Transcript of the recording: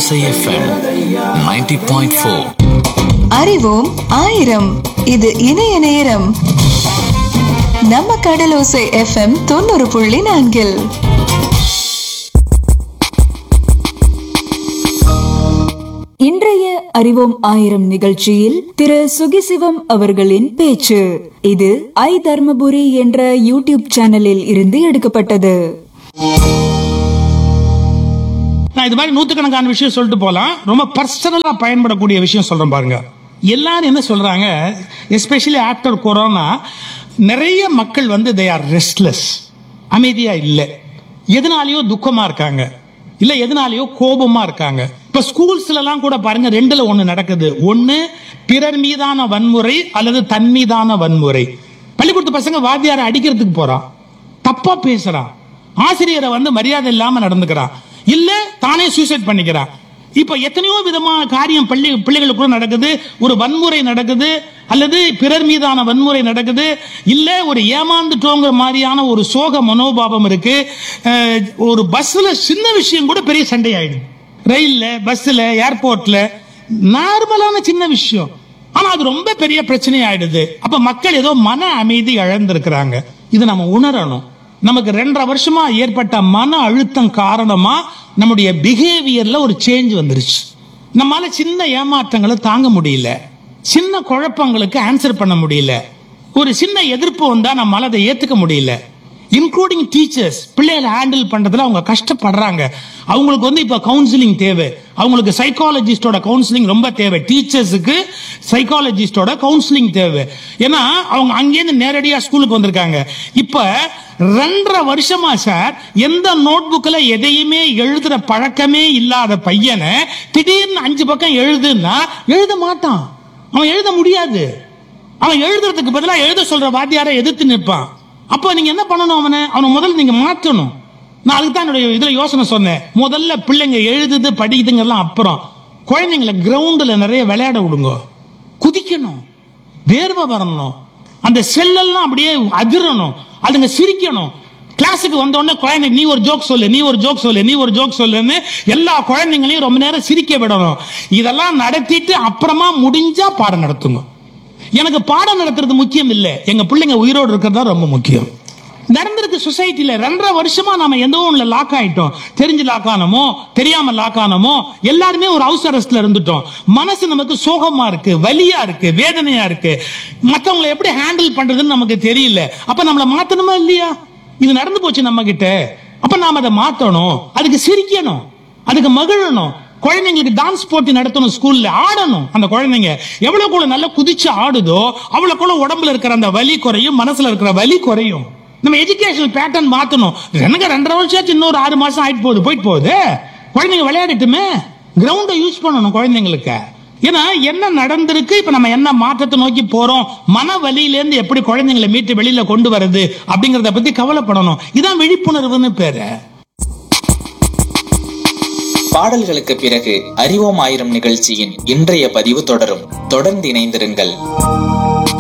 ஓசை FM ninety point four அறிவோம் ஆயிரம் இது இணைய நேரம் நம்ம கடலோசை எஃப்எம் தொண்ணூறு புள்ளி நான்கில் இன்றைய அறிவோம் ஆயிரம் நிகழ்ச்சியில் திரு சுகிசிவம் அவர்களின் பேச்சு இது ஐ தர்மபுரி என்ற யூடியூப் சேனலில் இருந்து எடுக்கப்பட்டது நான் இது மாதிரி நூத்துக்கணக்கான விஷயம் சொல்லிட்டு போலாம் ரொம்ப பர்சனலா பயன்படக்கூடிய விஷயம் சொல்றேன் பாருங்க எல்லாரும் என்ன சொல்றாங்க எஸ்பெஷலி ஆஃப்டர் கொரோனா நிறைய மக்கள் வந்து தே ஆர் ரெஸ்ட்லெஸ் அமைதியா இல்லை எதனாலயோ துக்கமா இருக்காங்க இல்ல எதனாலயோ கோபமா இருக்காங்க இப்ப ஸ்கூல்ஸ்ல எல்லாம் கூட பாருங்க ரெண்டுல ஒண்ணு நடக்குது ஒண்ணு பிறர் மீதான வன்முறை அல்லது தன் மீதான வன்முறை பள்ளிக்கூடத்து பசங்க வாத்தியாரை அடிக்கிறதுக்கு போறான் தப்பா பேசுறான் ஆசிரியரை வந்து மரியாதை இல்லாம நடந்துக்கிறான் இல்ல தானே சூசைட் பண்ணிக்கிறான் இப்ப எத்தனையோ விதமான காரியம் பள்ளி பிள்ளைகளுக்குள்ள நடக்குது ஒரு வன்முறை நடக்குது அல்லது பிறர் மீதான வன்முறை நடக்குது இல்ல ஒரு ஏமாந்துட்டோங்கிற மாதிரியான ஒரு சோக மனோபாவம் இருக்கு அஹ், ஒரு பஸ்ல சின்ன விஷயம் கூட பெரிய சண்டை ஆயிடுது ரயில்ல பஸ்ல ஏர்போர்ட்ல நார்மலான சின்ன விஷயம் ஆனா அது ரொம்ப பெரிய பிரச்சனை ஆயிடுது அப்ப மக்கள் ஏதோ மன அமைதி இழந்திருக்கிறாங்க இது நம்ம உணரணும் நமக்கு ரெண்டரை வருஷமா ஏற்பட்ட மன அழுத்தம் காரணமா நம்முடைய பிஹேவியர்ல ஒரு சேஞ்ச் வந்துருச்சு நம்மால சின்ன ஏமாற்றங்களை தாங்க முடியல சின்ன குழப்பங்களுக்கு ஆன்சர் பண்ண முடியல ஒரு சின்ன எதிர்ப்பு வந்தா நம்மால அதை ஏத்துக்க முடியல இன்க்ளூடிங் டீச்சர்ஸ் பிள்ளைகளை ஹேண்டில் பண்றதுல அவங்க கஷ்டப்படுறாங்க அவங்களுக்கு வந்து இப்ப கவுன்சிலிங் தேவை அவங்களுக்கு சைக்காலஜிஸ்டோட கவுன்சிலிங் ரொம்ப தேவை டீச்சர்ஸுக்கு சைக்காலஜிஸ்டோட கவுன்சிலிங் தேவை ஏன்னா அவங்க அங்கேருந்து நேரடியா ஸ்கூலுக்கு வந்திருக்காங்க இப்ப ரெண்டரை வருஷமா சார் எந்த நோட் புக்ல எதையுமே எழுதுற பழக்கமே இல்லாத பையனை திடீர்னு அஞ்சு பக்கம் எழுதுன்னா எழுத மாட்டான் அவன் எழுத முடியாது அவன் எழுதுறதுக்கு பதிலா எழுத சொல்ற வாத்தியாரை எதிர்த்து நிற்பான் அப்போ நீங்க என்ன பண்ணணும் அவனை அவனை முதல்ல நீங்க மாற்றணும் நான் அதுக்கு தான் என்னுடைய இதுல யோசனை சொன்னேன் முதல்ல பிள்ளைங்க எழுதுது படிக்குதுங்கெல்லாம் அப்புறம் குழந்தைங்களை கிரவுண்டில் நிறைய விளையாட விடுங்க குதிக்கணும் வேர்வை வரணும் அந்த செல்லெல்லாம் அப்படியே அதிரணும் அதுங்க சிரிக்கணும் கிளாஸுக்கு வந்த உடனே குழந்தை நீ ஒரு ஜோக் சொல்லு நீ ஒரு ஜோக் சொல்லு நீ ஒரு ஜோக் சொல்லுன்னு எல்லா குழந்தைங்களையும் ரொம்ப நேரம் சிரிக்க விடணும் இதெல்லாம் நடத்திட்டு அப்புறமா முடிஞ்சா பாடம் நடத்துங்க எனக்கு பாடம் நடத்துறது முக்கியம் இல்ல எங்க பிள்ளைங்க உயிரோடு இருக்கிறது தான் ரொம்ப முக்கியம் நடந்திருக்கு சொசைட்டில ரெண்டரை வருஷமா நாம எந்த ஒண்ணுல லாக் ஆயிட்டோம் தெரிஞ்சு லாக் ஆனமோ தெரியாம லாக் ஆனமோ எல்லாருமே ஒரு ஹவுஸ் அரெஸ்ட்ல இருந்துட்டோம் மனசு நமக்கு சோகமா இருக்கு வலியா இருக்கு வேதனையா இருக்கு மத்தவங்களை எப்படி ஹேண்டில் பண்றதுன்னு நமக்கு தெரியல அப்ப நம்மள மாத்தணுமா இல்லையா இது நடந்து போச்சு நம்ம கிட்ட அப்ப நாம அதை மாத்தணும் அதுக்கு சிரிக்கணும் அதுக்கு மகிழணும் குழந்தைங்களுக்கு டான்ஸ் போட்டி நடத்தணும் ஸ்கூல்ல ஆடணும் அந்த குழந்தைங்க எவ்வளவு கூட நல்லா குதிச்சு ஆடுதோ அவ்வளவு கூட உடம்புல இருக்கிற அந்த வலி குறையும் மனசுல இருக்கிற வலி குறையும் நம்ம எஜுகேஷன் பேட்டர்ன் மாத்தணும் எனக்கு ரெண்டரை வருஷம் ஆச்சு இன்னொரு ஆறு மாசம் ஆயிட்டு போகுது போயிட்டு போகுது குழந்தைங்க விளையாடட்டுமே கிரவுண்டை யூஸ் பண்ணணும் குழந்தைங்களுக்கு ஏன்னா என்ன நடந்திருக்கு இப்ப நம்ம என்ன மாற்றத்தை நோக்கி போறோம் மன வலியிலேருந்து எப்படி குழந்தைங்களை மீட்டு வெளியில கொண்டு வருது அப்படிங்கறத பத்தி கவலைப்படணும் இதான் விழிப்புணர்வுன்னு பேரு பாடல்களுக்கு பிறகு அறிவோம் ஆயிரம் நிகழ்ச்சியின் இன்றைய பதிவு தொடரும் தொடர்ந்து இணைந்திருங்கள்